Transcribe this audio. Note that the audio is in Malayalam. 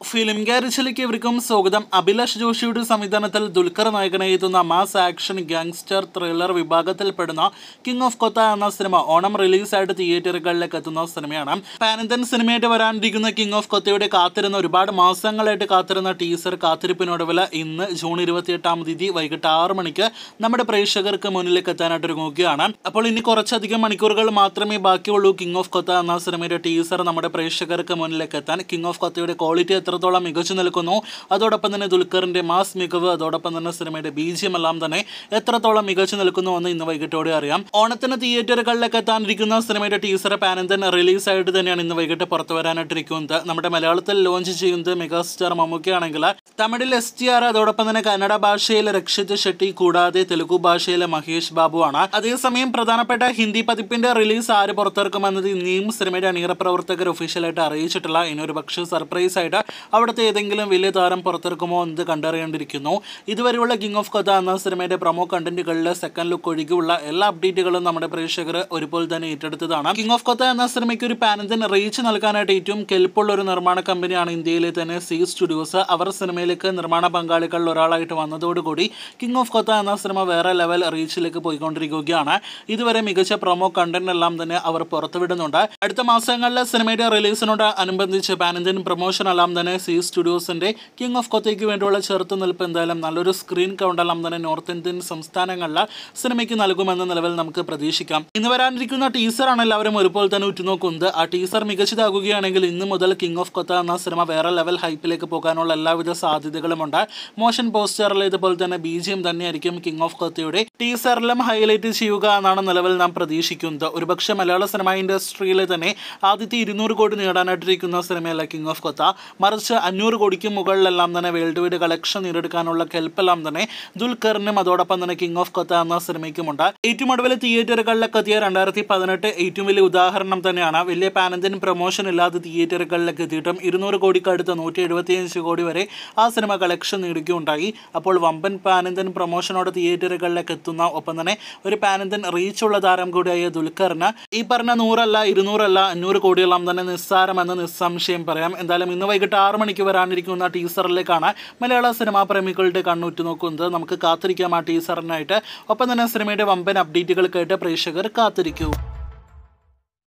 ഫിലിം ഗാരേജിലേക്ക് ഇവർക്കും സ്വാഗതം അഭിലാഷ് ജോഷിയുടെ സംവിധാനത്തിൽ ദുൽഖർ നായകനായി എത്തുന്ന മാസ് ആക്ഷൻ ഗാങ്സ്റ്റർ ത്രില്ലർ വിഭാഗത്തിൽപ്പെടുന്ന കിങ് ഓഫ് കൊത്ത എന്ന സിനിമ ഓണം റിലീസായിട്ട് തിയേറ്ററുകളിലേക്ക് എത്തുന്ന സിനിമയാണ് പാനന്തൻ സിനിമയായിട്ട് വരാനിരിക്കുന്ന കിങ് ഓഫ് കൊത്തയുടെ കാത്തിരുന്ന ഒരുപാട് മാസങ്ങളായിട്ട് കാത്തിരുന്ന ടീസർ കാത്തിരിപ്പിനൊടുവിൽ ഇന്ന് ജൂൺ ഇരുപത്തിയെട്ടാം തീയതി വൈകിട്ട് ആറ് മണിക്ക് നമ്മുടെ പ്രേക്ഷകർക്ക് മുന്നിലേക്ക് എത്താനായിട്ട് ഒരുങ്ങുകയാണ് അപ്പോൾ ഇനി കുറച്ചധികം മണിക്കൂറുകൾ മാത്രമേ ബാക്കിയുള്ളൂ കിങ് ഓഫ് കൊത്ത എന്ന സിനിമയുടെ ടീസർ നമ്മുടെ പ്രേക്ഷകർക്ക് മുന്നിലേക്ക് എത്താൻ കിങ് ഓഫ് കൊത്തയുടെ ക്വാളിറ്റി എത്രത്തോളം മികച്ചു നിൽക്കുന്നു അതോടൊപ്പം തന്നെ ദുൽഖറിന്റെ മാസ് മികവ് അതോടൊപ്പം തന്നെ സിനിമയുടെ ബീജിയം എല്ലാം തന്നെ എത്രത്തോളം മികച്ചു നിൽക്കുന്നു എന്ന് ഇന്ന് വൈകിട്ടോടെ അറിയാം ഓണത്തിന് തിയേറ്ററുകളിലേക്ക് എത്താനിരിക്കുന്ന സിനിമയുടെ ടീസർ പാനന്തൻ റിലീസായിട്ട് തന്നെയാണ് ഇന്ന് വൈകിട്ട് പുറത്തു വരാനായിട്ടിരിക്കുന്നത് നമ്മുടെ മലയാളത്തിൽ ലോഞ്ച് ചെയ്യുന്നത് മെഗാസ്റ്റാർ മമ്മൂക്കയാണെങ്കിൽ തമിഴിൽ എസ് ടി ആർ അതോടൊപ്പം തന്നെ കന്നഡ ഭാഷയിൽ രക്ഷിത് ഷെട്ടി കൂടാതെ തെലുഗു ഭാഷയിലെ മഹേഷ് ബാബു ആണ് അതേസമയം പ്രധാനപ്പെട്ട ഹിന്ദി പതിപ്പിന്റെ റിലീസ് ആര് പുറത്തിറക്കുമെന്നത് ഇനിയും സിനിമയുടെ അണിയറ പ്രവർത്തകർ ഒഫീഷ്യലായിട്ട് അറിയിച്ചിട്ടില്ല ഇനി ഒരു പക്ഷേ സർപ്രൈസ് ആയിട്ട് അവിടുത്തെ ഏതെങ്കിലും വലിയ താരം പുറത്തിറക്കുമോ എന്ന് കണ്ടറിയേണ്ടിയിരിക്കുന്നു ഇതുവരെയുള്ള കിങ് ഓഫ് കഥ എന്ന സിനിമയുടെ പ്രൊമോ കണ്ടന്റുകളിൽ സെക്കൻഡ് ലുക്ക് ഒഴികെയുള്ള എല്ലാ അപ്ഡേറ്റുകളും നമ്മുടെ പ്രേക്ഷകർ ഒരുപോലെ തന്നെ ഏറ്റെടുത്തതാണ് കിങ് ഓഫ് കഥ എന്ന സിനിമയ്ക്ക് ഒരു പാനന്തിന് റീച്ച് നൽകാനായിട്ട് ഏറ്റവും കെൽപ്പുള്ള ഒരു നിർമ്മാണ കമ്പനിയാണ് ഇന്ത്യയിലെ തന്നെ സി സ്റ്റുഡിയോസ് അവർ സിനിമയിലേക്ക് നിർമ്മാണ പങ്കാളികളിൽ ഒരാളായിട്ട് വന്നതോടുകൂടി കിങ് ഓഫ് കൊത്ത എന്ന സിനിമ വേറെ ലെവൽ റീച്ചിലേക്ക് പോയിക്കൊണ്ടിരിക്കുകയാണ് ഇതുവരെ മികച്ച പ്രൊമോ കണ്ടന്റ് എല്ലാം തന്നെ അവർ പുറത്തുവിടുന്നുണ്ട് അടുത്ത മാസങ്ങളിൽ സിനിമയുടെ റിലീസിനോട് അനുബന്ധിച്ച് പാനന്തിൻ പ്രൊമോഷൻ എല്ലാം തന്നെ സി സ്റ്റുഡിയോസിന്റെ കിങ് ഓഫ് കൊത്തയ്ക്ക് വേണ്ടിയുള്ള ചെറുത്തുനിൽപ്പ് എന്തായാലും നല്ലൊരു സ്ക്രീൻ കൗണ്ട് എല്ലാം തന്നെ നോർത്ത് ഇന്ത്യൻ സംസ്ഥാനങ്ങളിൽ സിനിമയ്ക്ക് നൽകുമെന്ന നിലവിൽ നമുക്ക് പ്രതീക്ഷിക്കാം ഇന്ന് വരാനിരിക്കുന്ന ടീസറാണ് എല്ലാവരും ഒരുപോലെ തന്നെ ഉറ്റുനോക്കുന്നത് ആ ടീസർ മികച്ചതാകുകയാണെങ്കിൽ ഇന്ന് മുതൽ കിങ് ഓഫ് കൊത്ത എന്ന സിനിമ വേറെ ലെവൽ ഹൈപ്പിലേക്ക് പോകാനുള്ള എല്ലാവിധ സാധ്യതകളുമുണ്ട് മോഷൻ പോസ്റ്ററിൽ ഇതുപോലെ തന്നെ ബി ജി എം തന്നെയായിരിക്കും കിങ് ഓഫ് കൊത്തയുടെ ടീസറിലും ഹൈലൈറ്റ് ചെയ്യുക എന്നാണ് നിലവിൽ നാം പ്രതീക്ഷിക്കുന്നത് ഒരുപക്ഷെ മലയാള സിനിമ ഇൻഡസ്ട്രിയിലെ തന്നെ ആദ്യത്തെ ഇരുന്നൂറ് കോടി നേടാനായിട്ടിരിക്കുന്ന സിനിമയല്ല കിങ് ഓഫ് കൊത്ത മറിച്ച് അഞ്ഞൂറ് കോടിക്ക് മുകളിലെല്ലാം തന്നെ വേൾഡ് വൈഡ് കളക്ഷൻ നേടിയെടുക്കാനുള്ള കെൽപ്പെല്ലാം തന്നെ ദുൽഖറിനും അതോടൊപ്പം തന്നെ കിങ് ഓഫ് കൊത്ത എന്ന സിനിമയ്ക്കുമുണ്ട് ഏറ്റവും ഒടുവിൽ തിയേറ്ററുകളിലൊക്കെ എത്തിയ രണ്ടായിരത്തി പതിനെട്ട് ഏറ്റവും വലിയ ഉദാഹരണം തന്നെയാണ് വലിയ പാനന്തിൻ പ്രൊമോഷൻ ഇല്ലാതെ തിയേറ്ററുകളിലേക്ക് എത്തിയിട്ടും ഇരുന്നൂറ് കോടിക്ക് അടുത്ത് നൂറ്റി എഴുപത്തിയഞ്ച് കോടി വരെ ആ സിനിമ കളക്ഷൻ നേടുകയുണ്ടായി അപ്പോൾ വമ്പൻ പാനന്തിൻ പ്രൊമോഷനോട് തിയേറ്ററുകളിലേക്ക് എത്തുന്ന ഒപ്പം തന്നെ ഒരു പാനന്തിൻ റീച്ചുള്ള താരം കൂടിയായ ദുൽഖറിന് ഈ പറഞ്ഞ നൂറല്ല ഇരുന്നൂറല്ല അഞ്ഞൂറ് കോടിയെല്ലാം തന്നെ നിസ്സാരമെന്ന് നിസ്സംശയം പറയാം എന്തായാലും ഇന്ന് വൈകിട്ട് ആറ് മണിക്ക് വരാനിരിക്കുന്ന ടീസറിലേക്കാണ് മലയാള സിനിമാ പ്രേമികളുടെ കണ്ണുറ്റു നോക്കുന്നത് നമുക്ക് കാത്തിരിക്കാം ആ ടീസറിനായിട്ട് ഒപ്പം തന്നെ സിനിമയുടെ വമ്പൻ അപ്ഡേറ്റുകൾക്കായിട്ട് പ്രേക്ഷകർ കാത്തിരിക്കൂ